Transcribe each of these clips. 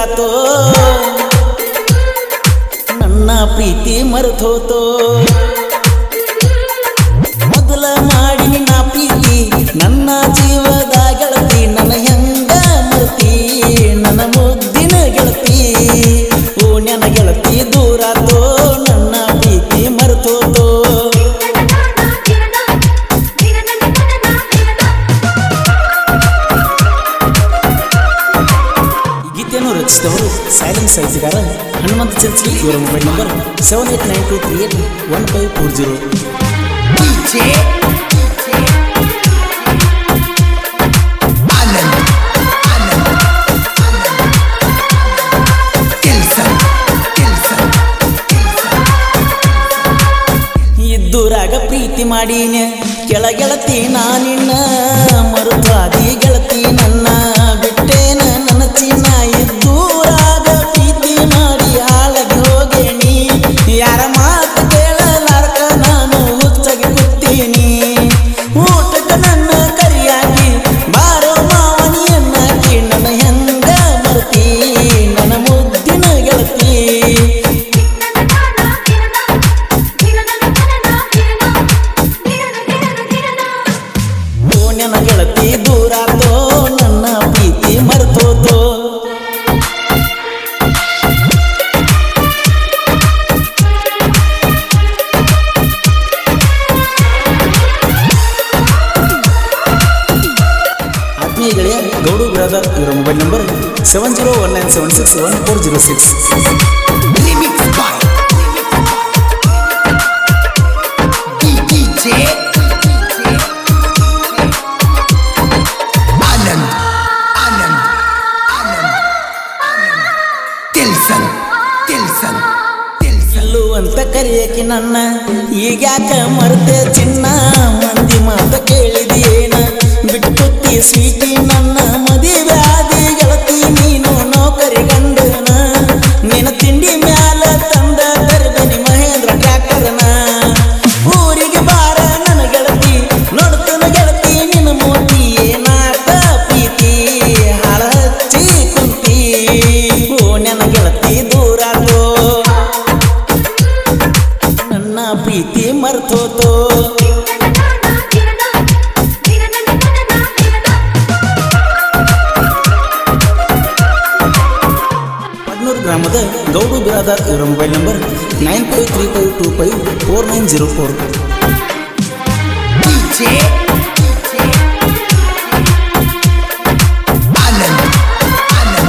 ದೂರಾತೋ ನನ್ನ ಪ್ರೀತಿ ಮರೆತೋತೋ ಮೊದಲ ಮಾಡಿ ನಾ ಪ್ರೀತಿ ನನ್ನ ಜೀವದ ಗೆಳತಿ ನನ್ನ ಹೆಂಗ ಮರ್ತಿ ನನ್ನ ಮುದ್ದಿನ ಗೆಳತಿ ಓ ನನ್ನ ಗೆಳತಿ ದೂರಾತೋ ನನ್ನ ಪ್ರೀತಿ ಮರೆತೋತೋ ಈ ಗೀತೆಯನ್ನು ರಚಿಸಿದವರು ಸೈಲೆನ್ಸ್ ಸಾಹಿತ್ಯಗಾರ ಹನುಮಂತ ಚರ್ಚಿ ಇವರ mobile number seven eight nine two three eight one five four zero DJ Anand Anand Kilson Kilson ಇದ್ದೂರಾಗ ಪ್ರೀತಿ ಮಾಡೀನ ಕೆಳಗೆಳತಿ ನಾನಿನ್ನ ಮರುತ್ವಾದಿ ಗೆಳತಿ ನನ್ನ ಬಿಟ್ಟೇನ ನನ್ನ ಚಿನ್ನ ಇದ್ದೂರಾಗ ಪ್ರೀತಿ ಮಾಡಿ ಹಾಳಗೆ ಹೋಗೇನಿ ಯಾರ ಮಾತು ಕೇಳಲಾರ್ಕ ನಾನು ಹುಚ್ಚಾಗಿ ಕೂತೀನಿ ಊಟಕ್ಕೆ ನನ್ನ ಕರಿಯಾಗಿ ಬಾರೋ ಮಾವನಿಯನ್ನಾಗಿ ನನ್ನ ಹೆಂಗ ಮರ್ತಿ ನನ್ನ ಮುದ್ದಿನ ಗೆಳತಿ ಓ ನನ್ನ ಗೆಳತಿ ದೂರಾತೋ ನನ್ನ ಪ್ರೀತಿ ಮರ್ತೋತೋ ಆತ್ಮೀಯ ಗೆಳೆಯ ಗೌಡು ಬ್ರದರ್ ಇವರ mobile number seven zero one nine seven six one four zero six Remix by DJ Anand Anand Anand Kilson Kilson Kilson ಇಲ್ಲು ಅಂತ ಕರೆಯಕ್ಕೆ ನನ್ನ ಈಗ್ಯಾಕ ಮರ್ತೆ ಚಿನ್ನ ಮಂದಿ ಮಾತ ಕೇಳಿದೇನ ಬಿಟ್ಟು ಕುತ್ತಿ ಸ್ವೀಟಿ ನನ್ನ ಮದುವೆ ಆದಿ ಗೆಳತಿ ನೀನು ನೌಕರಿ ಗಂಡನ ನಿನ್ನ ತಿಂಡಿ ಮ್ಯಾಲ ತಂದ ತರಬೇನಿ ಮಹೇಂದ್ರ ಟ್ರ್ಯಾಕ್ಟರ್ನ ಊರಿಗೆ ಬಾರ ನನ್ನ ಗೆಳತಿ ನೋಡ್ತನ ಗೆಳತಿ ನಿನ್ನ ಮೋತಿ ಏನಾತ ಪ್ರೀತಿ ಹಾಳ ಹಚ್ಚಿ ಕುಂತಿ ಓ ನನ್ನ ಗೆಳತಿ ದೂರಾತೋ ನನ್ನ ಪ್ರೀತಿ ಮರ್ತೋತೋ ಪಡ್ನೂರು ಗ್ರಾಮದ ಗೌಡು ಬಿರಾದಾರ್ ಇವರ mobile number nine five three five two five four nine zero four DJ Anand Anand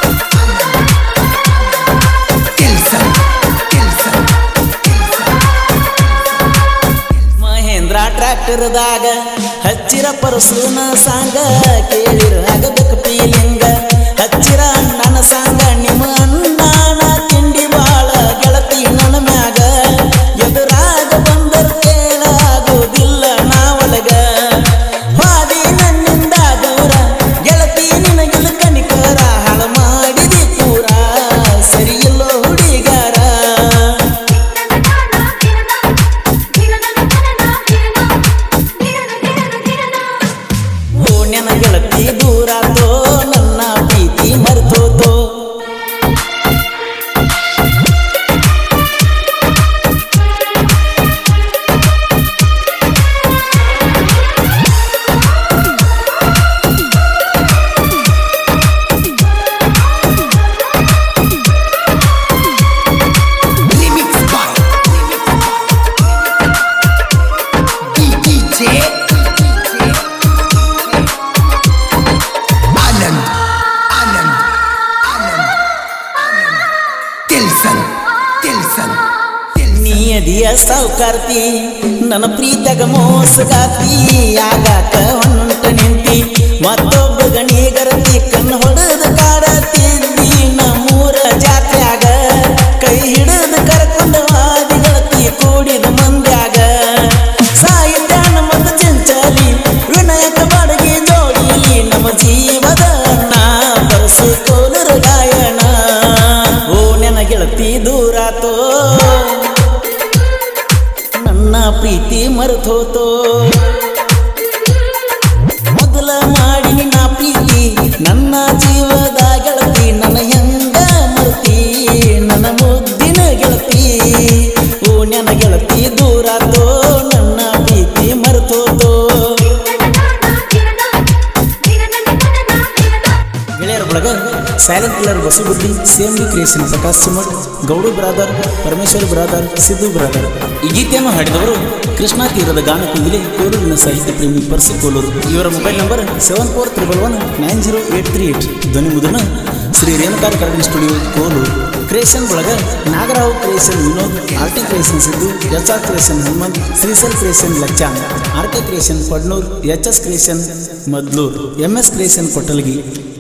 Kilson Kilson Mahindra ಟ್ರ್ಯಾಕ್ಟರ್ದಾಗ ಹಚ್ಚಿರ ಪರಸುನ ಸಾಂಗ ಕೇಳಿರ ಆಗಬೇಕು ಫೀಲಿಂಗ ಹಚ್ಚಿರ ನನ್ನ ಸಾಂಗ ನಿಮ್ಮ ಅಣ್ಣನ ತಿಂಡಿ ಬಾಳ ಗೆಳತಿ ನನ್ನ ಮ್ಯಾಗ ಎದುರಾಗ ಬಂದರ ಕೇಳಾಗೋದಿಲ್ಲ ನಾವಲಗ ಹಾದಿ ನನ್ನಿಂದ ದೂರ ಗೆಳತಿ ನಿನಗಿಲ್ಲ ಕನಿಕರ ಹಾಳ ಮಾಡಿದಿ ಪೂರ ಸರಿಯಿಲ್ಲೋ ಹುಡುಗಾರ ಓ ನನ್ನ ಗೆಳತಿ ದೂರಾತೋ ನನ್ನ ಪ್ರೀತಿ ಮರ್ತೋತೋ Remix by DJ Anand Anand Anand Kilson Kilson ನೀಯದಿಯ ಸಾವುಕಾರ್ತಿ ನನ್ನ ಪ್ರೀತಗ ಮೋಸಗಾತಿ ಆಗಾಕ ಹೊಂಟ ನಿಂತಿ ಮತ್ತೊಬ್ಬ ಗಣಿಗರತಿ ಕಣ್ಣು ಹೊಡೆದು ಕಾಡತಿದ್ದಿ ನಮ್ಮೂರ ಜಾತ್ಯಾಗ ಕೈ ಹಿಡಿದು ಕರ್ಕೊಂಡು ವಾದಿಗಳತಿ ಕೂಡಿದ ಮಂದ್ಯಾಗ ಸಾಹಿತ್ಯಾನ ಮತ್ತು ಚಂಚಲಿ ವಿನಾಯಕ ಬಾಡಿಗೆ ಜೋಡಿಲಿ ನಮ್ಮ ಜೀವದ ನಾ ಬರಸು ಕೋಲರ ಗಾಯನ ಓ ನನ್ನ ಗೆಳತಿ ದೂರಾತೋ ನನ್ನ ಪ್ರೀತಿ ಮರೆತೋತೋ ಮೊದಲ ಮಾಡಿ ನಾ ಪ್ರೀತಿ ನನ್ನ ಜೀವದ ಗೆಳತಿ ನನ್ನ ಹೆಂಗ silent killer Basuguddi same D creation Prakash Chimat Gowdu brother Parameshwar brother Siddu brother ಈ ಗೀತೆಯನ್ನು ಹಾಡಿದವರು ಕೃಷ್ಣಾ ತೀರದ ಗಾನ ಕುಂದಿಲಿ ಕೋಲೂರಿನ ಸಾಹಿತ್ಯ ಪ್ರೇಮಿ ಪರ್ಸಿ ಕೋಲೂರು ಇವರ mobile number seven four triple one nine zero eight three eight ಧ್ವನಿ ಮುದ್ರಣ ಶ್ರೀ ರೇಣುಕಾರ್ ಕರಡಿ ಸ್ಟುಡಿಯೋ ಕೋಲೂರು ಕ್ರಿಯೇಷನ್ ಒಳಗ Nagarao creation Vinod R T creation Siddu H R creation Hanumant ಶ್ರೀಸಲ್ creation Lacchan R K creation Padnur H S creation Madlur M S creation ಕೊಟ್ಟಲ್ಗಿ